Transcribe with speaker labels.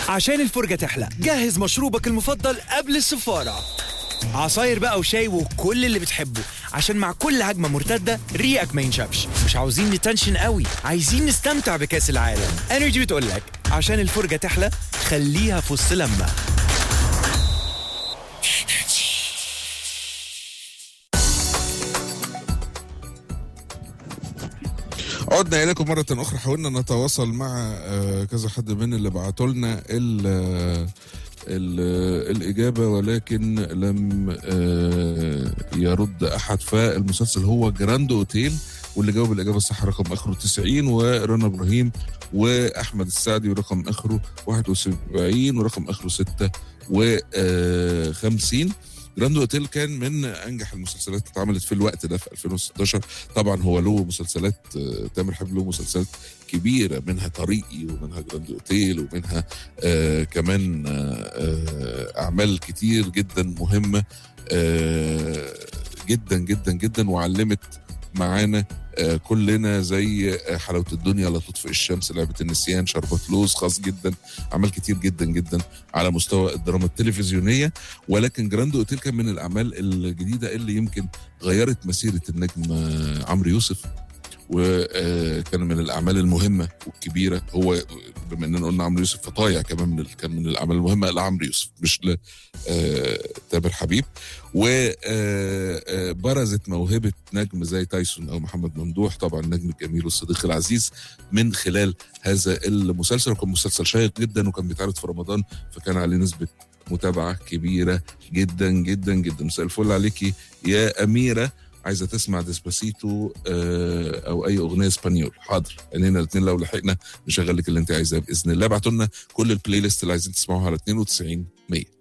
Speaker 1: عشان الفرجة تحلى جهز مشروبك المفضل قبل السفارة عصاير بقى وشاي وكل اللي بتحبه عشان مع كل هجمة مرتدة ريقك ما ينشفش مش عاوزين نتنشن قوي عايزين نستمتع بكأس العالم انرجي بتقولك عشان الفرجة تحلى خليها في وسط لما
Speaker 2: عدنا اليكم مره اخرى حاولنا نتواصل مع آه، كذا حد من اللي بعتوا لنا ال- آه، ال- الاجابه ولكن لم آه، يرد احد فالمسلسل هو جراند اوتيل واللي جاوب الاجابه الصح رقم اخره 90 ورنا ابراهيم واحمد السعدي ورقم اخره 71 ورقم اخره 56 جراند اوتيل كان من انجح المسلسلات اللي اتعملت في الوقت ده في 2016 طبعا هو له مسلسلات آه، تامر حبيب له مسلسلات كبيره منها طريقي ومنها جراند اوتيل ومنها آه كمان آه آه، اعمال كتير جدا مهمه آه جدا جدا جدا وعلمت معانا آه كلنا زي آه، حلاوه الدنيا لا تطفئ الشمس لعبه النسيان شربت لوز خاص جدا اعمال كتير جدا جدا على مستوى الدراما التلفزيونيه ولكن جراند اوتيل كان من الاعمال الجديده اللي يمكن غيرت مسيره النجم آه، عمرو يوسف وكان من الاعمال المهمه والكبيره هو بما اننا قلنا عمرو يوسف فطايع كمان من ال- كان من الاعمال المهمه لعمرو يوسف مش لتامر حبيب وبرزت موهبه نجم زي تايسون او محمد ممدوح طبعا النجم الجميل والصديق العزيز من خلال هذا المسلسل وكان مسلسل شيق جدا وكان بيتعرض في رمضان فكان عليه نسبه متابعه كبيره جدا جدا جدا مساء الفل عليكي يا اميره عايزه تسمع ديسباسيتو آه، او اي اغنيه اسبانيول حاضر عينينا الاثنين لو لحقنا نشغل لك اللي انت عايزاه باذن الله ابعتوا لنا كل البلاي ليست اللي عايزين تسمعوها على 92 100